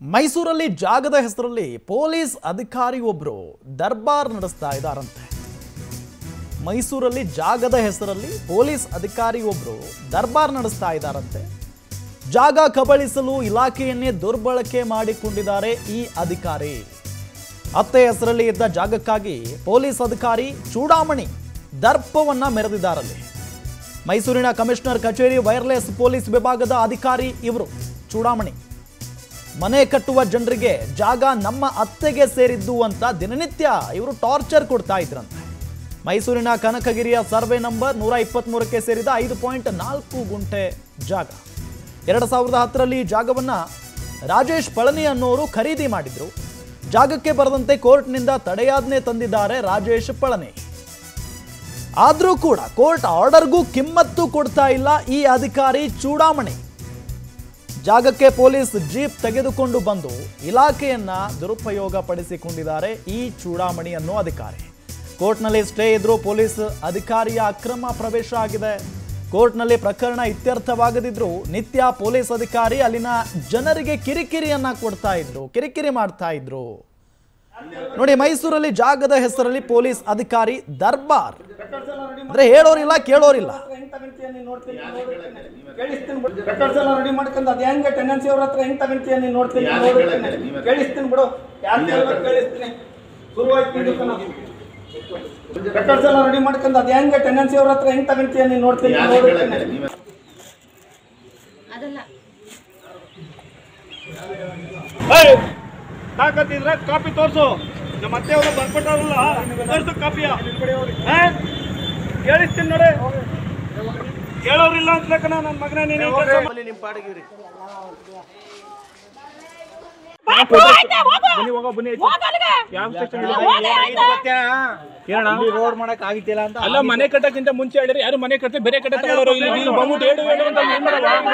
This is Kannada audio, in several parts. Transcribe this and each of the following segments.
ಮೈಸೂರಲ್ಲಿ ಜಾಗದ ಹೆಸರಲ್ಲಿ ಪೊಲೀಸ್ ಅಧಿಕಾರಿ ಒಬ್ರು ದರ್ಬಾರ್ ನಡೆಸ್ತಾ ಇದ್ದಾರಂತೆ ಮೈಸೂರಲ್ಲಿ ಜಾಗದ ಹೆಸರಲ್ಲಿ ಪೊಲೀಸ್ ಅಧಿಕಾರಿ ಒಬ್ರು ದರ್ಬಾರ್ ನಡೆಸ್ತಾ ಇದ್ದಾರಂತೆ ಜಾಗ ಕಬಳಿಸಲು ಇಲಾಖೆಯನ್ನೇ ದುರ್ಬಳಕೆ ಮಾಡಿಕೊಂಡಿದ್ದಾರೆ ಈ ಅಧಿಕಾರಿ ಅತ್ತೆ ಹೆಸರಲ್ಲಿ ಇದ್ದ ಜಾಗಕ್ಕಾಗಿ ಪೊಲೀಸ್ ಅಧಿಕಾರಿ ಚೂಡಾಮಣಿ ದರ್ಪವನ್ನ ಮೆರೆದಿದ್ದಾರಲ್ಲಿ ಮೈಸೂರಿನ ಕಮಿಷನರ್ ಕಚೇರಿ ವೈರ್ಲೆಸ್ ಪೊಲೀಸ್ ವಿಭಾಗದ ಅಧಿಕಾರಿ ಇವರು ಚೂಡಾಮಣಿ ಮನೆ ಕಟ್ಟುವ ಜನರಿಗೆ ಜಾಗ ನಮ್ಮ ಅತ್ತೆಗೆ ಸೇರಿದ್ದು ಅಂತ ದಿನನಿತ್ಯ ಇವರು ಟಾರ್ಚರ್ ಕೊಡ್ತಾ ಇದ್ರಂತೆ ಮೈಸೂರಿನ ಕನಕಗಿರಿಯ ಸರ್ವೆ ನಂಬರ್ ನೂರ ಇಪ್ಪತ್ತ್ಮೂರಕ್ಕೆ ಸೇರಿದ ಐದು ಪಾಯಿಂಟ್ ನಾಲ್ಕು ಗುಂಟೆ ಜಾಗ ಎರಡು ಸಾವಿರದ ಹತ್ತರಲ್ಲಿ ಈ ಜಾಗವನ್ನ ರಾಜೇಶ್ ಪಳನಿ ಅನ್ನೋರು ಖರೀದಿ ಮಾಡಿದ್ರು ಜಾಗಕ್ಕೆ ಬರದಂತೆ ಕೋರ್ಟ್ನಿಂದ ತಡೆಯಾಜ್ಞೆ ತಂದಿದ್ದಾರೆ ರಾಜೇಶ್ ಪಳನಿ ಆದರೂ ಕೂಡ ಕೋರ್ಟ್ ಆರ್ಡರ್ಗೂ ಕಿಮ್ಮತ್ತು ಕೊಡ್ತಾ ಇಲ್ಲ ಈ ಅಧಿಕಾರಿ ಚೂಡಾಮಣಿ ಜಾಗಕ್ಕೆ ಪೊಲೀಸ್ ಜೀಪ್ ತೆಗೆದುಕೊಂಡು ಬಂದು ಇಲಾಖೆಯನ್ನ ದುರುಪಯೋಗ ಪಡಿಸಿಕೊಂಡಿದ್ದಾರೆ ಈ ಚೂಡಾಮಣಿ ಅನ್ನೋ ಅಧಿಕಾರಿ ಕೋರ್ಟ್ನಲ್ಲಿ ಸ್ಟೇ ಇದ್ರೂ ಪೊಲೀಸ್ ಅಧಿಕಾರಿಯ ಅಕ್ರಮ ಪ್ರವೇಶ ಆಗಿದೆ ಕೋರ್ಟ್ನಲ್ಲಿ ಪ್ರಕರಣ ಇತ್ಯರ್ಥವಾಗದಿದ್ರು ನಿತ್ಯ ಪೊಲೀಸ್ ಅಧಿಕಾರಿ ಅಲ್ಲಿನ ಜನರಿಗೆ ಕಿರಿಕಿರಿಯನ್ನ ಕೊಡ್ತಾ ಇದ್ರು ಕಿರಿಕಿರಿ ಮಾಡ್ತಾ ಇದ್ರು ನೋಡಿ ಮೈಸೂರಲ್ಲಿ ಜಾಗದ ಹೆಸರಲ್ಲಿ ಪೊಲೀಸ್ ಅಧಿಕಾರಿ ದರ್ಬಾರ್ ಅಂದ್ರೆ ಹೇಳೋರಿಲ್ಲ ಕೇಳೋರಿಲ್ಲ ರೆಕಾರ್ಡ್ಸ್ ಎಲ್ಲ ರೆಡಿ ಮಾಡ್ಕೊಂಡು ಅದ್ ಹೆಂಗೆ ಟೆನೆನ್ಸಿ ಅವ್ರ ಹತ್ರ ಹೆಂಗ್ ತಗೊಂತೀಯ ನೀನ್ ನೋಡ್ತೀನಿ ನೋಡಿರ್ತೀನಿ ಕೇಳಿಸ್ತೀನಿ ಬಿಡು ಯಾರು ಕೇಳಿಸ್ತೀನಿ ಶುರುವಾಯ್ತು ರೆಕಾರ್ಡ್ಸ್ ಎಲ್ಲ ರೆಡಿ ಮಾಡ್ಕೊಂಡು ಅದ್ ಹೆಂಗೆ ಟೆನೆನ್ಸಿ ಅವ್ರ ಹತ್ರ ಹೆಂಗ್ ತಗೊಂತೀಯ ನೀನ್ ನೋಡ್ತೀನಿ ನೋಡಿರ್ತೀನಿ ಅದಲ್ಲ ತಾಕತ್ತಿದ್ರೆ ಕಾಪಿ ತೋರ್ಸು ನಮ್ಮ ಅತ್ತೆ ಅವರು ಬರ್ಕೊಟ್ಟಾರಲ್ಲ ತೋರ್ಸು ಕಾಪಿಯ ಕೇಳಿಸ್ತೀನಿ ನೋಡಿ ಹೇಳೋರಿಲ್ಲ ಅಂತ ಕಣ ನನ್ನ ಮಗನ ನೀನು ನಿಮ್ಮ ಪಾಡಿಗಿರಿ ಬನ್ನಿ ಹೋಗೋ ಬನ್ನಿ ಯಾವ ಸ್ಟೇಷನ್ ರೋಡ್ ಮಾಡಕ್ ಆಗಿತ್ತಿಲ್ಲ ಅಂತ ಅಲ್ಲ ಮನೆ ಕಟ್ಟಕ್ಕಿಂತ ಮುಂಚೆ ಹೇಳಿದ್ರೆ ಯಾರು ಮನೆ ಕಟ್ಟೆ ಬೇರೆ ಕಟ್ಟೆ ತಗೊಳ್ಳೋರು ಇಲ್ಲಿ ಇಲ್ಲಿ ಬಂದ್ಬಿಟ್ಟು ಹೇಳು ಹೇಳು ಅಂತ ಏನ್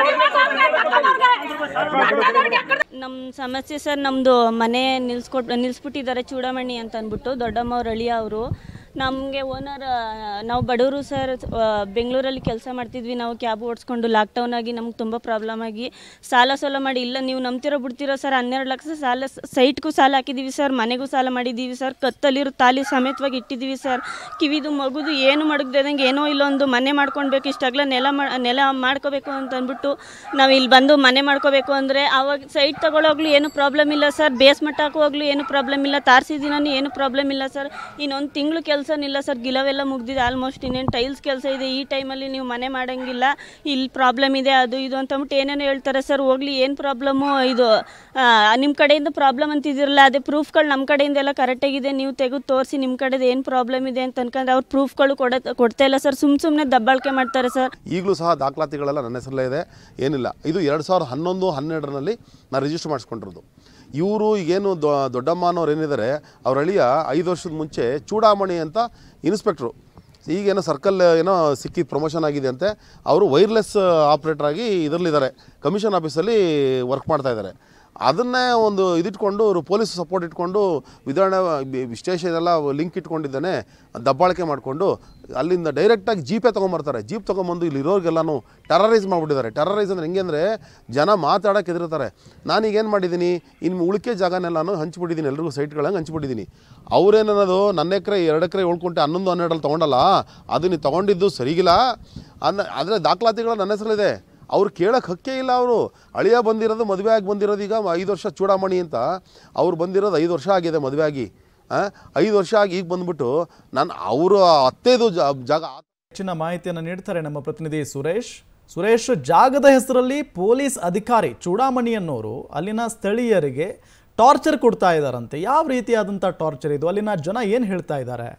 ಮಾಡೋದು? ನಮ್ಮ ಸಮಸ್ಯೆ ಸರ್ ನಮ್ಮದು ಮನೆ ನಿಲ್ಸ್ಕೊಟ್ ನಿಲ್ಲಿಸ್ಬಿಟ್ಟಿದ್ದಾರೆ ಚೂಡಮಣಿ ಅಂತ ಅಂದ್ಬಿಟ್ಟು ದೊಡ್ಡಮ್ಮವ್ರ ಅಳಿಯ ಅವರು ನಮಗೆ ಓನರ್ ನಾವು ಬಡವರು ಸರ್ ಬೆಂಗಳೂರಲ್ಲಿ ಕೆಲಸ ಮಾಡ್ತಿದ್ವಿ ನಾವು ಕ್ಯಾಬ್ ಓಡಿಸ್ಕೊಂಡು ಲಾಕ್ಡೌನ್ ಆಗಿ ನಮ್ಗೆ ತುಂಬ ಪ್ರಾಬ್ಲಮ್ ಆಗಿ ಸಾಲ ಸಾಲ ಮಾಡಿ ಇಲ್ಲ ನೀವು ನಂಬ್ತಿರೋ ಬಿಡ್ತಿರೋ ಸರ್ ಹನ್ನೆರಡು ಲಕ್ಷ ಸಾಲ ಸೈಟ್ಗೂ ಸಾಲ ಹಾಕಿದ್ದೀವಿ ಸರ್ ಮನೆಗೂ ಸಾಲ ಮಾಡಿದ್ದೀವಿ ಸರ್ ಕತ್ತಲ್ಲಿರೋ ತಾಲಿ ಸಮೇತವಾಗಿ ಇಟ್ಟಿದ್ದೀವಿ ಸರ್ ಕಿವಿದು ಮಗುದು ಏನು ಮಡಗ್ದಂಗೆ ಏನೋ ಇಲ್ಲೊಂದು ಮನೆ ಮಾಡ್ಕೊಳ್ಬೇಕು ಇಷ್ಟಾಗಲ ನೆಲ ಮಾ ನೆಲ ಮಾಡ್ಕೋಬೇಕು ಅಂತ ಅಂದ್ಬಿಟ್ಟು ನಾವು ಇಲ್ಲಿ ಬಂದು ಮನೆ ಮಾಡ್ಕೋಬೇಕು ಅಂದರೆ ಅವಾಗ ಸೈಟ್ ತಗೊಳ್ಳೋಗ್ಲೂ ಏನು ಪ್ರಾಬ್ಲಮ್ ಇಲ್ಲ ಸರ್ ಬೇಸ್ ಮಟ್ಟ ಹಾಕುವಾಗ್ಲೂ ಏನು ಪ್ರಾಬ್ಲಮ್ ಇಲ್ಲ ತಾರ್ಸಿದಿನೂ ಏನು ಪ್ರಾಬ್ಲಮ್ ಇಲ್ಲ ಸರ್ ಇನ್ನೊಂದು ತಿಂಗಳು ಕೆಲಸನಿಲ್ಲ ಸರ್ ಗಿಲವೆಲ್ಲ ಮುಗ್ದಿದೆ ಆಲ್ಮೋಸ್ಟ್ ಇನ್ನೇನು ಟೈಲ್ಸ್ ಕೆಲಸ ಇದೆ ಈ ಟೈಮಲ್ಲಿ ನೀವು ಮನೆ ಮಾಡೋಂಗಿಲ್ಲ ಇಲ್ಲಿ ಪ್ರಾಬ್ಲಮ್ ಇದೆ ಅದು ಇದು ಅಂತ ಅಂದ್ಬಿಟ್ಟು ಏನೇನೋ ಹೇಳ್ತಾರೆ ಸರ್ ಹೋಗ್ಲಿ ಏನು ಪ್ರಾಬ್ಲಮ್ಮು ಇದು ನಿಮ್ಮ ಕಡೆಯಿಂದ ಪ್ರಾಬ್ಲಮ್ ಅಂತಿದ್ದೀರಲ್ಲ ಅದೇ ಪ್ರೂಫ್ಗಳು ನಮ್ಮ ಕಡೆಯಿಂದ ಎಲ್ಲ ಕರೆಕ್ಟಾಗಿದೆ ನೀವು ತೆಗೆದು ತೋರಿಸಿ ನಿಮ್ಮ ಕಡೆದು ಏನು ಪ್ರಾಬ್ಲಮ್ ಇದೆ ಅಂತ ಅನ್ಕೊಂಡ್ರೆ ಅವ್ರು ಪ್ರೂಫ್ಗಳು ಕೊಡ ಕೊಡ್ತಾ ಇಲ್ಲ ಸರ್ ಸುಮ್ಮ ಸುಮ್ಮನೆ ದಬ್ಬಾಳಿಕೆ ಮಾಡ್ತಾರೆ ಸರ್ ಈಗಲೂ ಸಹ ದಾಖಲಾತಿಗಳೆಲ್ಲ ನನ್ನ ಹೆಸರಲ್ಲೇ ಇದೆ ಏನಿಲ್ಲ ಇದು ಎರಡು ಸಾವಿರದ ಹನ್ನೊಂದು ಹನ್ನೆರಡರಲ್ಲಿ ನಾನು ರಿಜಿಸ್ಟರ್ ಮಾಡಿಸ್ಕೊಂಡಿರೋದು ಇವರು ಈಗೇನು ದೊ ದೊಡ್ಡಮ್ಮನವ್ರು ಏನಿದ್ದಾರೆ ಅವ್ರ ಅಳಿಯ ಐದು ವರ್ಷದ ಮುಂಚೆ ಚೂಡಾಮಣಿ ಅಂತ ಇನ್ಸ್ಪೆಕ್ಟ್ರು ಈಗೇನೋ ಸರ್ಕಲ್ ಏನೋ ಸಿಕ್ಕಿ ಪ್ರಮೋಷನ್ ಆಗಿದೆ ಅಂತೆ ಅವರು ವೈರ್ಲೆಸ್ ಆಪ್ರೇಟರ್ ಆಗಿ ಇದರಲ್ಲಿದ್ದಾರೆ ಕಮಿಷನ್ ಆಫೀಸಲ್ಲಿ ವರ್ಕ್ ಮಾಡ್ತಾ ಇದ್ದಾರೆ ಅದನ್ನೇ ಒಂದು ಇದಿಟ್ಕೊಂಡು ಅವರು ಪೊಲೀಸ್ ಸಪೋರ್ಟ್ ಇಟ್ಕೊಂಡು ವಿಧಾನ ಸ್ಟೇಷನ್ ಎಲ್ಲ ಲಿಂಕ್ ಇಟ್ಕೊಂಡಿದ್ದಾನೆ ದಬ್ಬಾಳಿಕೆ ಮಾಡಿಕೊಂಡು ಅಲ್ಲಿಂದ ಡೈರೆಕ್ಟಾಗಿ ಜೀಪೇ ತೊಗೊಂಬರ್ತಾರೆ ಜೀಪ್ ತೊಗೊಂಬಂದು ಇಲ್ಲಿ ಇರೋರಿಗೆಲ್ಲನೂ ಟೆರರೈಸ್ ಮಾಡಿಬಿಟ್ಟಿದ್ದಾರೆ ಟೆರರೈಸ್ ಅಂದರೆ ಹೆಂಗೆ ಅಂದರೆ ಜನ ಮಾತಾಡೋಕೆ ಹೆದರ್ತಾರೆ ನಾನೀಗೇನು ಮಾಡಿದ್ದೀನಿ ಇನ್ನು ಉಳಿಕೆ ಜಾಗನೆಲ್ಲಾನು ಹಂಚ್ಬಿಟ್ಟಿದ್ದೀನಿ ಎಲ್ರಿಗೂ ಸೈಟ್ಗಳಂಗೆ ಹಂಚ್ಬಿಟ್ಟಿದ್ದೀನಿ ಅವ್ರೇನನ್ನೋದು ನನ್ನ ಎಕರೆ ಎರಡು ಎಕರೆ ಏಳ್ಕೊಂಟೆ ಹನ್ನೊಂದು ಹನ್ನೆರಡಲ್ಲಿ ತೊಗೊಂಡಲ್ಲ ಅದು ನೀವು ತೊಗೊಂಡಿದ್ದು ಸರಿಗಿಲ್ಲ ಅನ್ನ ಆದರೆ ದಾಖಲಾತಿಗಳು ನನ್ನ ಹೆಸರಲ್ಲಿದೆ ಅವ್ರು ಕೇಳೋಕೆ ಹಕ್ಕೇ ಇಲ್ಲ ಅವರು ಅಳಿಯ ಬಂದಿರೋದು ಮದುವೆ ಆಗಿ ಬಂದಿರೋದು ಈಗ ಐದು ವರ್ಷ ಚೂಡಾಮಣಿ ಅಂತ ಅವ್ರು ಬಂದಿರೋದು ಐದು ವರ್ಷ ಆಗಿದೆ ಮದುವೆ ಆಗಿ ಆ, ಐದು ವರ್ಷ ಆಗಿ ಈಗ ಬಂದ್ಬಿಟ್ಟು ನಾನು ಅವರು ಅತ್ತೆದು ಜಾ- ಜಾಗ ಹೆಚ್ಚಿನ ಮಾಹಿತಿಯನ್ನು ನೀಡ್ತಾರೆ ನಮ್ಮ ಪ್ರತಿನಿಧಿ ಸುರೇಶ್ ಸುರೇಶ್ ಜಾಗದ ಹೆಸರಲ್ಲಿ ಪೊಲೀಸ್ ಅಧಿಕಾರಿ ಚೂಡಾಮಣಿ ಅನ್ನೋರು ಅಲ್ಲಿನ ಸ್ಥಳೀಯರಿಗೆ ಟಾರ್ಚರ್ ಕೊಡ್ತಾ ಇದ್ದಾರಂತೆ ಯಾವ ರೀತಿಯಾದಂಥ ಟಾರ್ಚರ್ ಇದು ಅಲ್ಲಿನ ಜನ ಏನು ಹೇಳ್ತಾ ಇದ್ದಾರೆ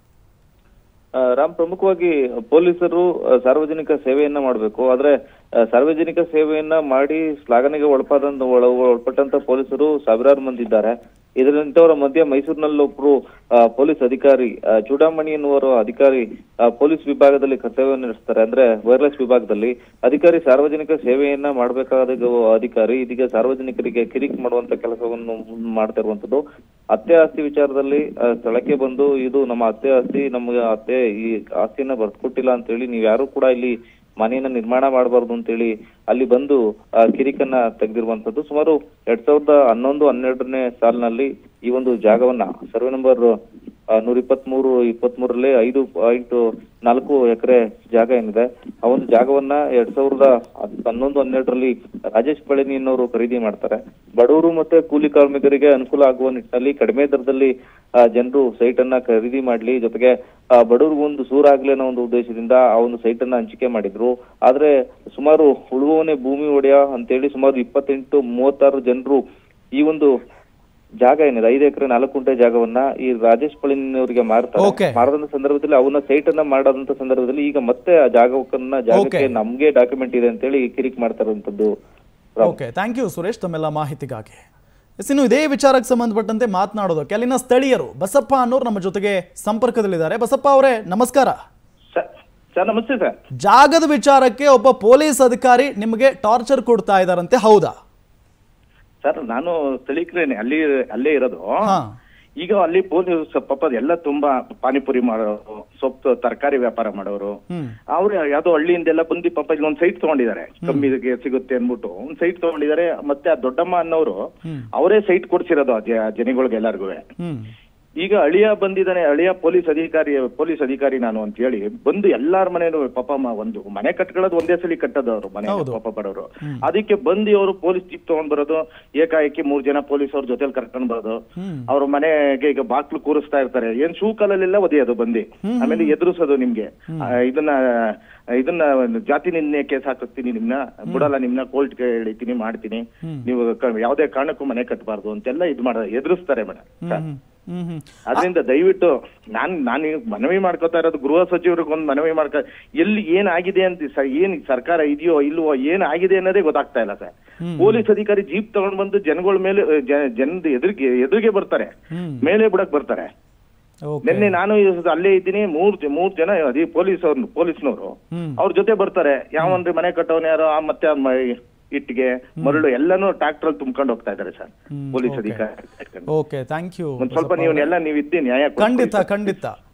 ಆ, ರಾಮ್ ಪ್ರಮುಖವಾಗಿ ಪೊಲೀಸರು ಆ, ಸಾರ್ವಜನಿಕ ಸೇವೆಯನ್ನ ಮಾಡಬೇಕು ಆದ್ರೆ ಆ, ಸಾರ್ವಜನಿಕ ಸೇವೆಯನ್ನ ಮಾಡಿ ಶ್ಲಾಘನೆಗೆ ಒಳಪದಂತ ಒಳ- ಒಳಪಟ್ಟಂತ ಪೊಲೀಸರು ಸಾವಿರಾರು ಮಂದಿ ಇದ್ದಾರೆ ಇದರಿಂತವರ ಮಧ್ಯೆ ಮೈಸೂರಿನಲ್ಲಿ ಒಬ್ರು ಆ, ಪೊಲೀಸ್ ಅಧಿಕಾರಿ ಆ, ಚೂಡಾಮಣಿ ಎನ್ನುವರು ಅಧಿಕಾರಿ ಆ, ಪೊಲೀಸ್ ವಿಭಾಗದಲ್ಲಿ ಕರ್ತವ್ಯ ನಡೆಸ್ತಾರೆ ಅಂದ್ರೆ ವೈರ್ಲೆಸ್ ವಿಭಾಗದಲ್ಲಿ ಅಧಿಕಾರಿ ಸಾರ್ವಜನಿಕ ಸೇವೆಯನ್ನ ಮಾಡಬೇಕಾದ ಅಧಿಕಾರಿ ಇದೀಗ ಸಾರ್ವಜನಿಕರಿಗೆ ಕಿರಿಕ್ ಮಾಡುವಂತ ಕೆಲಸವನ್ನು ಮಾಡ್ತಾ ಇರುವಂತದ್ದು ಅತ್ತೆ ಆಸ್ತಿ ವಿಚಾರದಲ್ಲಿ ಆ, ಸ್ಥಳಕ್ಕೆ ಬಂದು ಇದು ನಮ್ಮ ಅತ್ತೆ ಆಸ್ತಿ ನಮಗೆ ಅತ್ತೆ ಈ ಆಸ್ತಿಯನ್ನ ಬರ್ಕೊಟ್ಟಿಲ್ಲ ಅಂತ ಹೇಳಿ ನೀವು ಯಾರು ಕೂಡ ಇಲ್ಲಿ ಮನೆಯನ್ನ ನಿರ್ಮಾಣ ಮಾಡಬಾರ್ದು ಅಂತೇಳಿ ಅಲ್ಲಿ ಬಂದು ಆ, ಕಿರಿಕನ್ನ ತೆಗೆದಿರುವಂತದ್ದು ಸುಮಾರು ಎರಡ್ ಸಾವಿರದ ಹನ್ನೊಂದು ಹನ್ನೆರಡನೇ ಸಾಲಿನಲ್ಲಿ ಈ ಒಂದು ಜಾಗವನ್ನ ಸರ್ವೆ ನಂಬರ್ ನೂರ ಇಪ್ಪತ್ಮೂರು ಇಪ್ಪತ್ಮೂರರಲ್ಲಿ ಐದು ಪಾಯಿಂಟ್ ನಾಲ್ಕು ಎಕರೆ ಜಾಗ ಏನಿದೆ ಆ ಒಂದು ಜಾಗವನ್ನ ಎರಡ್ ಸಾವಿರದ ಹತ್- ಹನ್ನೊಂದು ಹನ್ನೆರಡರಲ್ಲಿ ರಾಜೇಶ್ ಬಳಿನಿ ಅನ್ನೋರು ಖರೀದಿ ಮಾಡ್ತಾರೆ ಬಡವರು ಮತ್ತೆ ಕೂಲಿ ಕಾರ್ಮಿಕರಿಗೆ ಅನುಕೂಲ ಆಗುವ ನಿಟ್ಟಿನಲ್ಲಿ ಕಡಿಮೆ ದರದಲ್ಲಿ ಜನರು ಸೈಟ್ ಅನ್ನ ಖರೀದಿ ಮಾಡ್ಲಿ ಜೊತೆಗೆ ಆ, ಬಡವ್ರಿಗೂ ಒಂದು ಸೂರಾಗ್ಲಿ ಅನ್ನೋ ಒಂದು ಉದ್ದೇಶದಿಂದ ಆ ಒಂದು ಸೈಟ್ ಅನ್ನ ಹಂಚಿಕೆ ಮಾಡಿದ್ರು ಆದ್ರೆ ಸುಮಾರು ಉಳುವವನೇ ಭೂಮಿ ಒಡೆಯ ಅಂತೇಳಿ ಸುಮಾರು ಇಪ್ಪತ್ತೆಂಟು ಮೂವತ್ತಾರು ಜನರು ಈ ಒಂದು ಜಾಗ ಏನಿದೆ ಐದು ಎಕರೆ ನಾಲ್ಕು ಗುಂಟೆ ಜಾಗವನ್ನ ಈ ರಾಜೇಶ್ ಪಳಿನವರಿಗೆ ಮಾರ್ತಾರೆ Okay. ಮಾರದಂತ ಸಂದರ್ಭದಲ್ಲಿ ಅವನ ಸೈಟ್ ಅನ್ನ ಮಾಡದಂತ ಸಂದರ್ಭದಲ್ಲಿ ಈಗ ಮತ್ತೆ ಆ ಜಾಗವನ್ನ ಜಾಗಕ್ಕೆ Okay. ನಮ್ಗೆ ಡಾಕ್ಯುಮೆಂಟ್ ಇದೆ ಅಂತೇಳಿ ಕಿರಿಕ್ ಮಾಡ್ತಾ ಇರುವಂತದ್ದು ಓಕೆ ಥ್ಯಾಂಕ್ ಯು ಸುರೇಶ್ ತಮ್ಮೆಲ್ಲ ಮಾಹಿತಿಗಾಗಿ ಎಸ್ ಇನ್ನು ಇದೇ ವಿಚಾರಕ್ಕೆ ಸಂಬಂಧಪಟ್ಟಂತೆ ಮಾತನಾಡೋದಕ್ಕೆ ಅಲ್ಲಿನ ಸ್ಥಳೀಯರು ಬಸಪ್ಪ ಅನ್ನೋರು ನಮ್ಮ ಜೊತೆಗೆ ಸಂಪರ್ಕದಲ್ಲಿದ್ದಾರೆ ಬಸಪ್ಪ ಅವರೇ ನಮಸ್ಕಾರ ಸರ್ ನಮಸ್ತೆ ಸರ್ ಜಾಗದ ವಿಚಾರಕ್ಕೆ ಒಬ್ಬ ಪೊಲೀಸ್ ಅಧಿಕಾರಿ ನಿಮಗೆ ಟಾರ್ಚರ್ ಕೊಡ್ತಾ ಇದ್ದಾರಂತೆ ಹೌದಾ ಸರ್ ನಾನು ಸ್ಥಳೀಕರೇನೆ ಅಲ್ಲಿ ಅಲ್ಲೇ ಇರೋದು ಹಾ ಈಗ ಅಲ್ಲಿ ಪೊಲೀಸ್ ಪಾಪ ಎಲ್ಲ ತುಂಬಾ ಪಾನಿಪುರಿ ಮಾಡೋರು ಸೊಪ್ಪು ತರಕಾರಿ ವ್ಯಾಪಾರ ಮಾಡೋರು ಹ್ಮ್ ಅವ್ರು ಯಾವ್ದೋ ಹಳ್ಳಿಯಿಂದೆಲ್ಲ ಬಂದು ಪಾಪ ಇಲ್ಲಿ ಒಂದ್ ಸೈಟ್ ತಗೊಂಡಿದ್ದಾರೆ ಕಮ್ಮಿಗೆ ಸಿಗುತ್ತೆ ಅನ್ಬಿಟ್ಟು ಒಂದ್ ಸೈಟ್ ತಗೊಂಡಿದ್ದಾರೆ ಮತ್ತೆ ಆ ದೊಡ್ಡಮ್ಮ ಅನ್ನೋರು ಅವರೇ ಸೈಟ್ ಕೊಡ್ಸಿರೋದು ಆ ಜ- ಜನಗಳಿಗೆ ಎಲ್ಲಾರ್ಗು ಹ್ಮ್ ಈಗ ಅಳಿಯ ಬಂದಿದ್ದಾನೆ ಅಳಿಯ ಪೊಲೀಸ್ ಅಧಿಕಾರಿ ಪೊಲೀಸ್ ಅಧಿಕಾರಿ ನಾನು ಅಂತ ಹೇಳಿ ಬಂದು ಎಲ್ಲಾರ ಮನೇನು ಪಾಪ ಮ- ಒಂದು ಮನೆ ಕಟ್ಕೊಳ್ಳೋದು ಒಂದೇ ಸಲ ಕಟ್ಟೋದು ಅವರು ಮನೆ ಹೌದು. ಪಾಪ ಬಡವರು ಅದಕ್ಕೆ ಬಂದು ಅವರು ಪೊಲೀಸ್ ಜೀಪ್ ತಗೊಂಡ್ ಬರೋದು ಏಕಾಏಕಿ ಮೂರ್ ಜನ ಪೊಲೀಸ್ ಅವ್ರ ಜೊತೆಲಿ ಕರ್ಕೊಂಡ್ ಬರೋದು ಅವ್ರ ಮನೆಗೆ ಈಗ ಬಾಕ್ಲು ಕೂರಿಸ್ತಾ ಇರ್ತಾರೆ ಏನ್ ಶೂ ಕಾಲಲ್ಲೆಲ್ಲ ಒದೆಯೋದು ಬಂದು ಆಮೇಲೆ ಎದುರಿಸೋದು ನಿಮ್ಗೆ ಆ, ಇದನ್ನ ಇದನ್ನ ಜಾತಿ ನಿನ್ನೆ ಕೇಸ್ ಹಾಕಿಸ್ತೀನಿ ನಿಮ್ನ ಬಿಡಲ್ಲ ನಿಮ್ನ ಕೋರ್ಟ್ಗೆ ಎಳಿತೀನಿ ಮಾಡ್ತೀನಿ ನೀವು ಕ- ಯಾವ್ದೇ ಕಾರಣಕ್ಕೂ ಮನೆ ಕಟ್ಟಬಾರ್ದು ಅಂತೆಲ್ಲ ಇದ್ ಮಾಡ ಎದುರಿಸ್ತಾರೆ ಮೇಡಮ್ ಹ್ಮ್ ಹ್ಮ್ ಹ್ಮ್ ಅದರಿಂದ ದಯವಿಟ್ಟು ನಾನ್ ನಾನು ಈಗ ಮನವಿ ಮಾಡ್ಕೋತಾ ಇರೋದು ಗೃಹ ಸಚಿವರಿಗೆ ಒಂದು ಮನವಿ ಮಾಡ್ಕೊ ಎಲ್ಲಿ ಏನಾಗಿದೆ ಅಂತ ಸ- ಏನ್ ಸರ್ಕಾರ ಇದೆಯೋ ಇಲ್ವೋ ಏನ್ ಆಗಿದೆ ಅನ್ನೋದೇ ಗೊತ್ತಾಗ್ತಾ ಇಲ್ಲ ಸರ್ ಪೊಲೀಸ್ ಅಧಿಕಾರಿ ಜೀಪ್ ತಗೊಂಡ್ ಬಂದು ಜನಗಳ ಮೇಲೆ ಜ- ಜನದ ಎದುರಿಗೆ ಎದುರಿಗೆ ಬರ್ತಾರೆ ಮೇಲೆ ಬಿಡಕ್ ಬರ್ತಾರೆ ಓಕೆ ನಿನ್ನೆ ನಾನು ಇವ್ ಅಲ್ಲೇ ಇದ್ದೀನಿ ಮೂರ್ ಜ- ಮೂರ್ ಜನ ಅದೇ ಪೊಲೀಸ್ ಅವ್ರು ಪೊಲೀಸ್ನವರು ಅವ್ರ ಜೊತೆ ಬರ್ತಾರೆ ಯಾವನ್ರಿ ಮನೆ ಕಟ್ಟೋನ್ ಯಾರೋ ಆ ಮತ್ತೆ ಆ ಮ- ಇಟ್ಟಿಗೆ ಮರಳು ಎಲ್ಲಾನು ಟ್ರಾಕ್ಟರ್ ಅಲ್ಲಿ ತುಂಬ್ಕೊಂಡು ಹೋಗ್ತಾ ಇದಾರೆ ಸರ್ ಪೊಲೀಸ್ okay. ಅಧಿಕಾರಿ ಓಕೆ ಥ್ಯಾಂಕ್ ಯು ಒಂದ್ ಸ್ವಲ್ಪ ನೀವು ಎಲ್ಲ ನೀವು ಇದ್ದಿ ನ್ಯಾಯ ಕೊಡ್ಕೊಡಿ ಖಂಡಿತ ಸರ್. ಖಂಡಿತ